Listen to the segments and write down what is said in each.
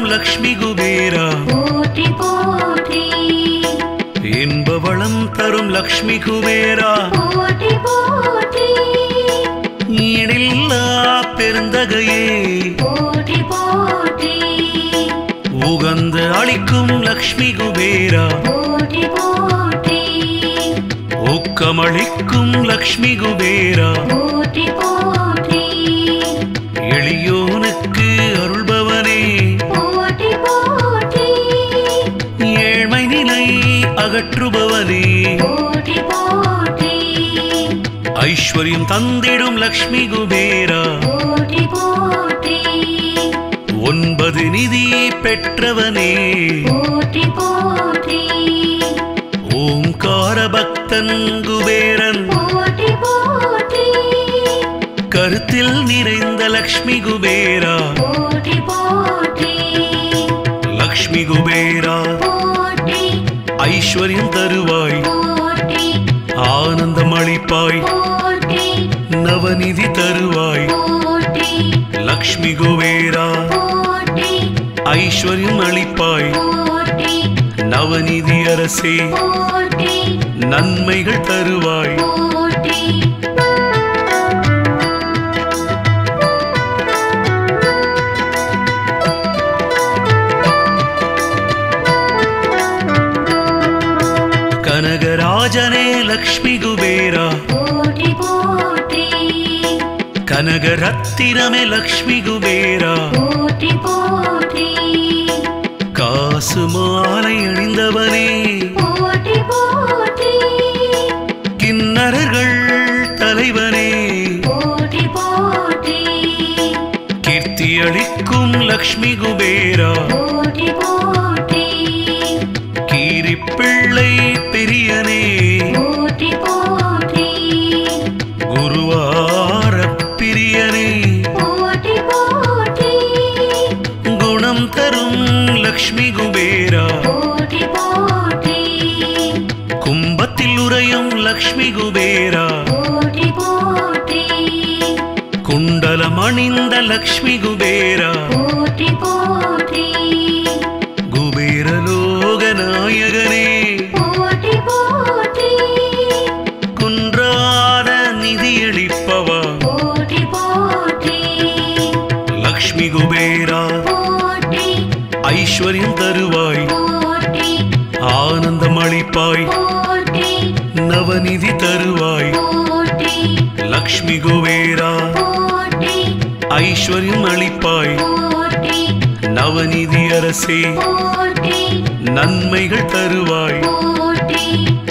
லக்ஷ்மி குபேரா போற்றி போற்றி இன்ப வளம் தரும் லக்ஷ்மி குபேரா போற்றி போற்றி ஈடில்லா பெருந்தகையே போற்றி போற்றி உகந்து அளிக்கும் லக்ஷ்மி குபேரா போற்றி போற்றி ஊக்கமளிக்கும் லக்ஷ்மி குபேரா போற்றி போற்றி எளியோனுக்கு அருள்பவனே போற்றி போற்றி ஏழ்மை நிலை அகற்றுபவனே போற்றி போற்றி ஐஸ்வர்யம் தந்திடும் லக்ஷ்மி குபேரா போற்றி போற்றி ஒன்பது நிதி பெற்றவனே போற்றி போற்றி ஓங்கார பக்தன் குபேரன் போற்றி போற்றி கருத்தில் நிறைந்த லக்ஷ்மி குபேரா போற்றி போற்றி லக்ஷ்மி குபேரா போற்றி ஐஸ்வர்யம் தருவாய் போற்றி ஆனந்தம் அளிப்பாய் போற்றி நவநிதி தருவாய் போற்றி லக்ஷ்மி குபேரா போற்றி ஐஸ்வர்யம் அளிப்பாய் போற்றி நவநிதி அரசே போற்றி நன்மைகள் தருவாய் போற்றி கனகராஜனே லக்ஷ்மி குபேரா போற்றி போற்றி கனகரத்தினமே லக்ஷ்மி குபேரா போற்றி போற்றி காசு மாலை அணிந்தவனே போற்றி போற்றி கிண்ணறர்கள் தலைவனே போற்றி போற்றி கீர்த்தி அளிக்கும் லக்ஷ்மி குபேரா போற்றி போற்றி கீரி பிள்ளை பிரியனே போற்றி போற்றி குருவார பிரியனே போற்றி போற்றி குணம் தரும் லக்ஷ்மி குபேரா போற்றி போற்றி கும்பத்தில் உறையும் லக்ஷ்மி குபேரா போற்றி போற்றி குண்டலம் அணிந்த லக்ஷ்மி குபேரா போற்றி போற்றி குபேரலோக நாயகனே போற்றி போற்றி குன்றாத நிதியளிப்பவா போற்றி போற்றி லக்ஷ்மி குபேரா போற்றி ஐஸ்வர்யம் தருவாய் போற்றி ஆனந்தம் அளிப்பாய் போற்றி நவநிதி தருவாய் போற்றி லக்ஷ்மி குபேரா போற்றி ஐஸ்வர்யம் அளிப்பாய் போற்றி நவநிதி அரசே போற்றி நன்மைகள் தருவாய் போற்றி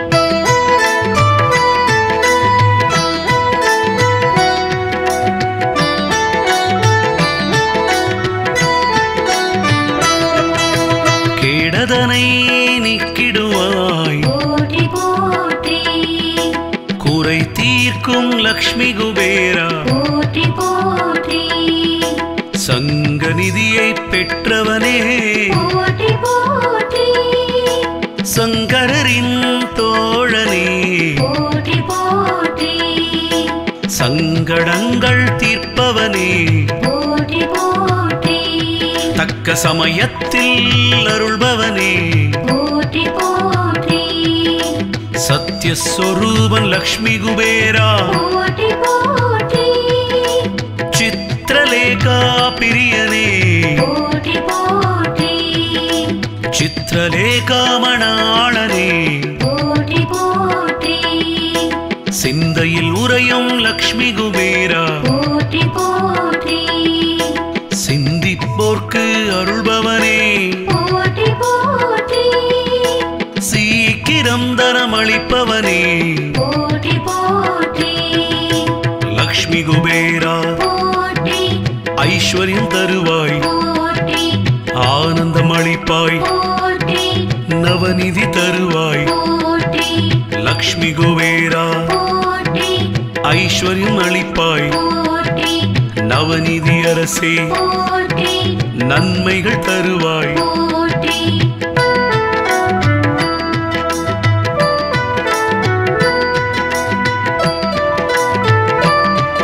கேடதனை நீக்கிடுவாய் போற்றி போற்றி குறை தீர்க்கும் லக்ஷ்மி குபேரா போற்றி போற்றி சங்க நிதியை பெற்றவனே போற்றி போற்றி சங்கரரின் தோழனே போற்றி போற்றி சங்கடங்கள் தீர்ப்பவனே போற்றி போற்றி தக்க சமயத்தில் அருள்பவனே போற்றி போற்றி சத்யஸ்வரூபன் லக்ஷ்மி குபேரா போற்றி போற்றி சித்திரலேகா பிரியனே போற்றி போற்றி சித்திரலேகா மணாளனே போற்றி போற்றி சிந்தையில் உறையும் லக்ஷ்மி குபேரா போற்றி போற்றி சிந்திப்போர்க்கு அருள்பவனே போற்றி போற்றி சீக்கிரம் தனமளிப்பவனே போற்றி போற்றி லக்ஷ்மி குபேரா போற்றி ஐஸ்வர்யம் தருவாய் போற்றி ஆனந்தம் அளிப்பாய் போற்றி நவநிதி தருவாய் போற்றி லக்ஷ்மி குபேரா போற்றி ஐஸ்வர்யம் அளிப்பாய் போற்றி நவநிதி அரசே போற்றி நன்மைகள் தருவாய் போற்றி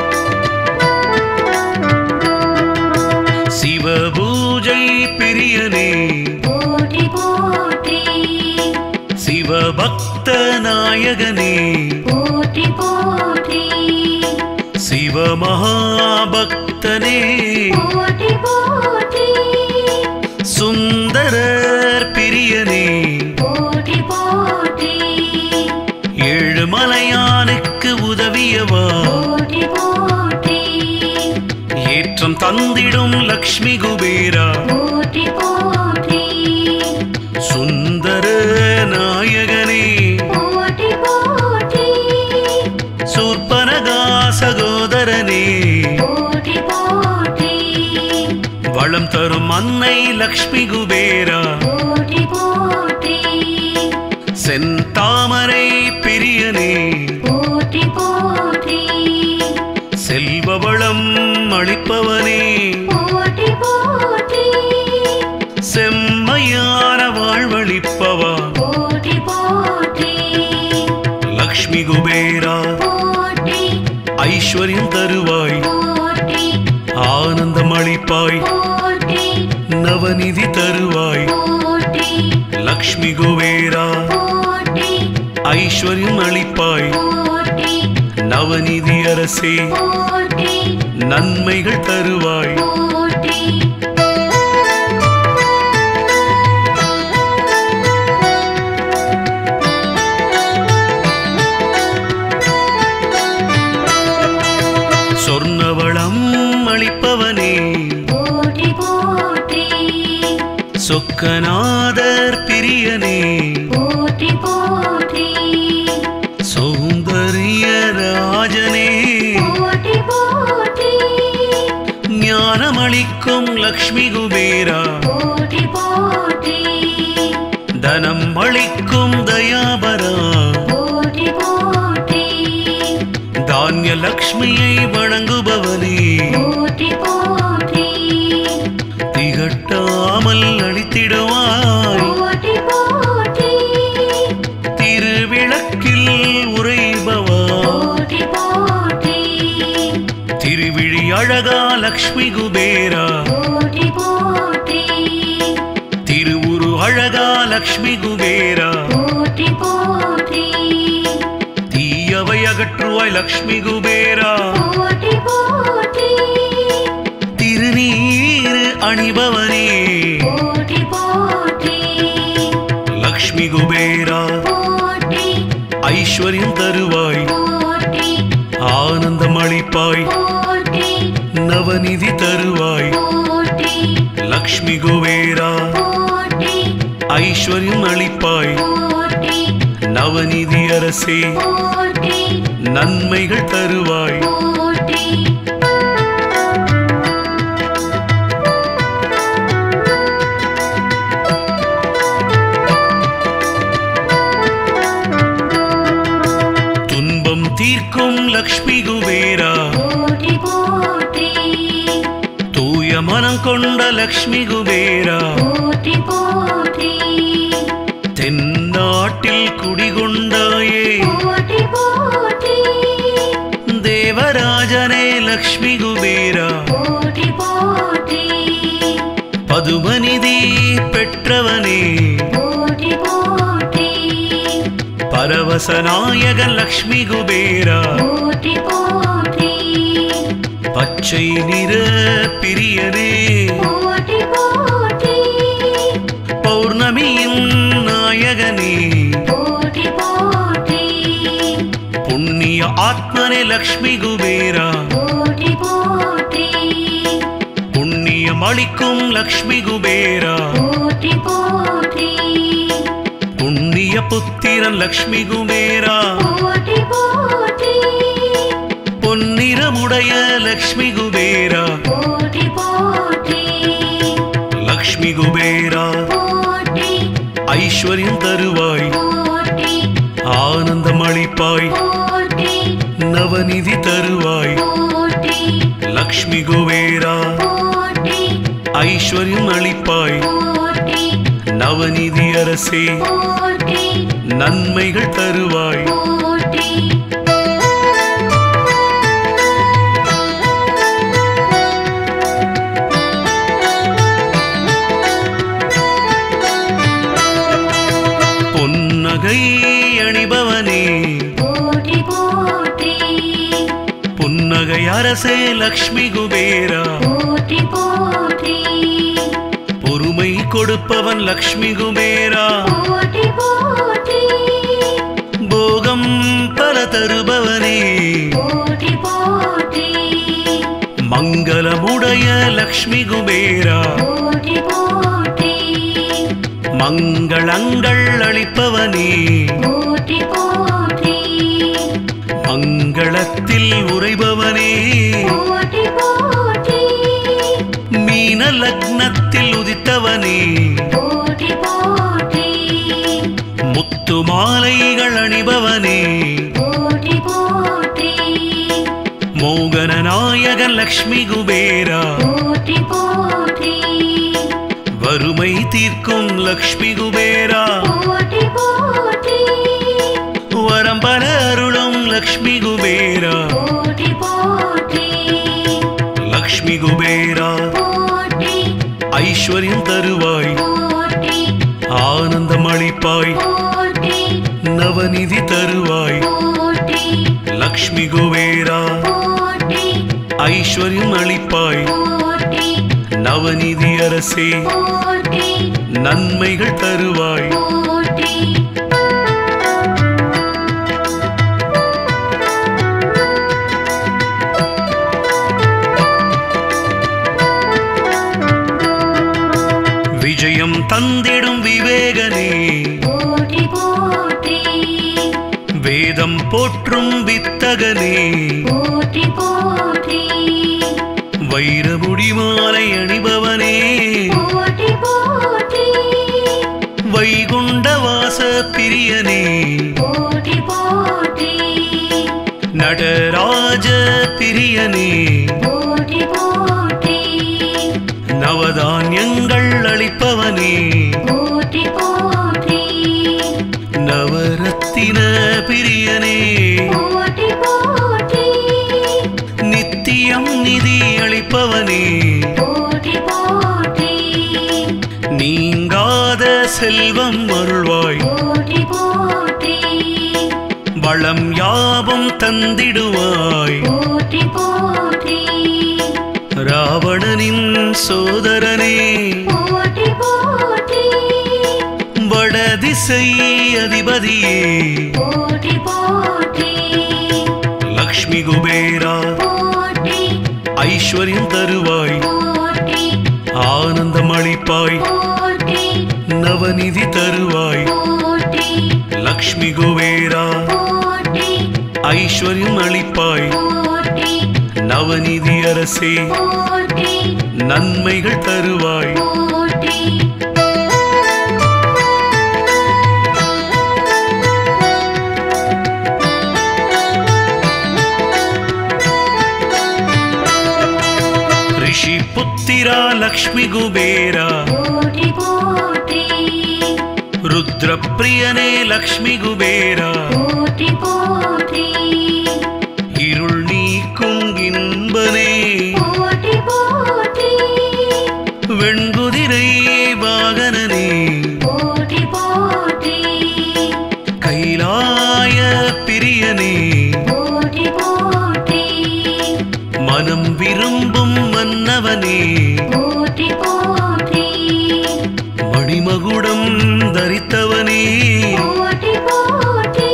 சிவபூஜை பிரியனே நாயகனே போற்றி போற்றி சிவமகாபக்தனே போற்றி போற்றி சுந்தரர் பிரியனே போற்றி போற்றி ஏழுமலையானுக்கு உதவியவா போற்றி போற்றி ஏற்றம் தந்திடும் லக்ஷ்மி குபேரா போற்றி போற்றி சுந்தர நாயகனே போற்றி போற்றி சூர்பனகா சகோதரனே போற்றி போற்றி வளம் தரும் அன்னை லக்ஷ்மி குபேரா போற்றி போற்றி செந்தாமரை பிரியனே போற்றி போற்றி செல்வ வளம் அளிப்பவனே போற்றி போற்றி செம்மையான வாழ்வழிப்பவா போற்றி போற்றி லக்ஷ்மி குபேரா போற்றி ஐஸ்வர்யம் தருவாய் போற்றி ஆனந்தம் அளிப்பாய் போற்றி நவநிதி தருவாய் போற்றி லக்ஷ்மி குபேரா போற்றி ஐஸ்வர்யம் அளிப்பாய் போற்றி நவநிதி அரசே போற்றி நன்மைகள் தருவாய் போற்றி சொர்ணவளம் அளிப்பவனே போற்றி போற்றி சொக்கநாதர் பிரியனே போற்றி போற்றி சௌந்தரிய ராஜனே போற்றி போற்றி ஞானமளிக்கும் லக்ஷ்மி குபேரா போற்றி போற்றி தனம் அளிக்கும் தயாபரா போற்றி போற்றி தானிய லக்ஷ்மியை வணங்குபவனே போற்றி போற்றி திகட்டாமல் அளித்திடுவாய் போற்றி போற்றி திருவிளக்கில் உறைபவா போற்றி போற்றி திருவிழி அழகா லக்ஷ்மி குபேரா போற்றி போற்றி திருவுரு அழகா லக்ஷ்மி குபேரா போற்றி போற்றி தீயவை அகற்றுவாய் லக்ஷ்மி குபேரா போற்றி போற்றி திருநீர் அணிபவனே போற்றி போற்றி லக்ஷ்மி குபேரா போற்றி ஐஸ்வர்யம் தருவாய் போற்றி ஆனந்தம் அளிப்பாய் போற்றி நவநிதி தருவாய் போற்றி லக்ஷ்மி குபேரா போற்றி ஐஸ்வர்யம் அளிப்பாய் போற்றி நவநிதி அரசே போற்றி நன்மைகள் தருவாய் போற்றி துன்பம் தீர்க்கும் லக்ஷ்மி குபேரா போற்றி போற்றி தூய மனம் கொண்ட லக்ஷ்மி குபேரா போற்றி போற்றி தென்னாட்டில் குடிகொண்டாயே போற்றி போற்றி தேவராஜனே லக்ஷ்மி குபேரா போற்றி போற்றி பதுமநிதி பெற்றவனே போற்றி போற்றி பரவசநாயகன் லக்ஷ்மி குபேரா போற்றி போற்றி பச்சை நிற பிரியனே போற்றி போற்றி பௌர்ணமியின் நாயகனே போற்றி போற்றி புண்ணிய ஆத்மனே லக்ஷ்மி குபேரா போற்றி போற்றி புண்ணியம் அளிக்கும் லக்ஷ்மி குபேரா போற்றி போற்றி புண்ணிய புத்திரன் லக்ஷ்மி குபேரா போற்றி போற்றி பொன்னிறமுடைய லக்ஷ்மி குபேரா போற்றி போற்றி லக்ஷ்மி குபேரா போற்றி ஐஸ்வர்யம் தருவாய் போற்றி ஆனந்தம் அளிப்பாய் போற்றி நவநிதி தருவாய் போற்றி லக்ஷ்மி குபேரா போற்றி ஐஸ்வர்யம் அளிப்பாய் போற்றி நவநிதி அரசே போற்றி நன்மைகள் தருவாய் போற்றி பொன்னகை அணிபவனே அரசே லக்ஷ்மி குபேரா போற்றி போற்றி பொறுமை கொடுப்பவன் லக்ஷ்மி குபேரா போற்றி போற்றி போகம் பல தருபவனே போற்றி போற்றி மங்களமுடைய லக்ஷ்மி குபேரா போற்றி போற்றி மங்களங்கள் அளிப்பவனே போற்றி போற்றி மங்களத்தில் உறைபவனே போற்றி போற்றி மீன லக்னத்தில் உதித்தவனே போற்றி போற்றி முத்து மாலைகள் அணிபவனே போற்றி போற்றி மோகன நாயகன் லக்ஷ்மி குபேரா போற்றி போற்றி வறுமை தீர்க்கும் லக்ஷ்மி குபேரா போற்றி போற்றி வரம்பர அருளும் லக்ஷ்மி குபேரா போற்றி போற்றி லக்ஷ்மி குபேரா போற்றி ஐஸ்வர்யம் தருவாய் போற்றி ஆனந்தம் அளிப்பாய் போற்றி நவநிதி தருவாய் போற்றி லக்ஷ்மி குபேரா போற்றி ஐஸ்வர்யம் அளிப்பாய் போற்றி நவநிதி அரசே போற்றி நன்மைகள் தருவாய் போற்றி விஜயம் தந்திடும் விவேகனே போற்றி போற்றி வேதம் போற்றும் வித்தகனே போற்றி போற்றி வைரமுடி மாலை அணிபவனே போற்றி போற்றி வைகுண்ட வாச பிரியனே போற்றி போற்றி நடராஜ பிரியனே போற்றி போற்றி நவதானியங்கள் அளிப்பவனே போற்றி போற்றி நவரத்தின பிரியனே போற்றி போற்றி நித்தியம் நிதி அளிப்பவனே போற்றி போற்றி நீங்காத செல்வம் அருள்வாய் போற்றி போற்றி வளம் யாவும் தந்திடுவாய் போற்றி போற்றி ராவணனின் சோதரனே போற்றி போற்றி வடதிசை அதிபதியே போற்றி போற்றி லக்ஷ்மி குபேரா போற்றி ஐஸ்வர்யம் தருவாய் போற்றி ஆனந்தம் அளிப்பாய் போற்றி நவநிதி தருவாய் போற்றி லக்ஷ்மி குபேரா போற்றி ஐஸ்வர்யம் அளிப்பாய் போற்றி நவநிதி அரசே போற்றி நன்மைகள் தருவாய் போற்றி ரிஷி புத்திரா லக்ஷ்மி குபேரா போற்றி போற்றி ருத்ர பிரியனே லக்ஷ்மி குபேரா போற்றி போற்றி இருள் நீக்கும் இன்பனே போற்றி போற்றி வெண்குதிரை வாகனனே போற்றி போற்றி கைலாய பிரியனே போற்றி போற்றி மனம் விரும்பும் மன்னவனே போற்றி போற்றி மணிமகுடம் தரித்தவனே போற்றி போற்றி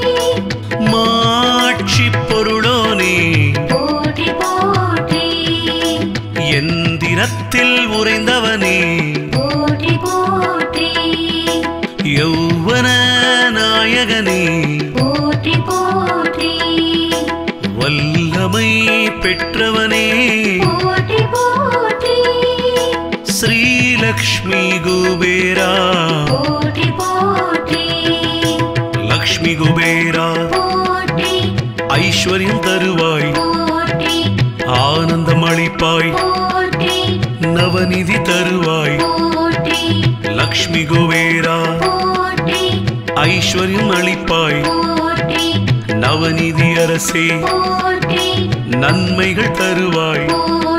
மாட்சி பொருளோனே போற்றி போற்றி எந்திரத்தில் உறைந்தவனே போற்றி போற்றி யௌவன நாயகனே போற்றி போற்றி வல்லமை பெற்றவனே போற்றி போற்றி ஸ்ரீலக்ஷ்மி குபேரா போற்றி போற்றி லக்ஷ்மி குபேரா போற்றி ஐஸ்வர்யம் தருவாய் போற்றி ஆனந்தம் அளிப்பாய் போற்றி நவநிதி தருவாய் போற்றி லக்ஷ்மி குபேரா போற்றி ஐஸ்வர்யம் அளிப்பாய் போற்றி நவநிதி அரசே போற்றி நன்மைகள் தருவாய் போற்றி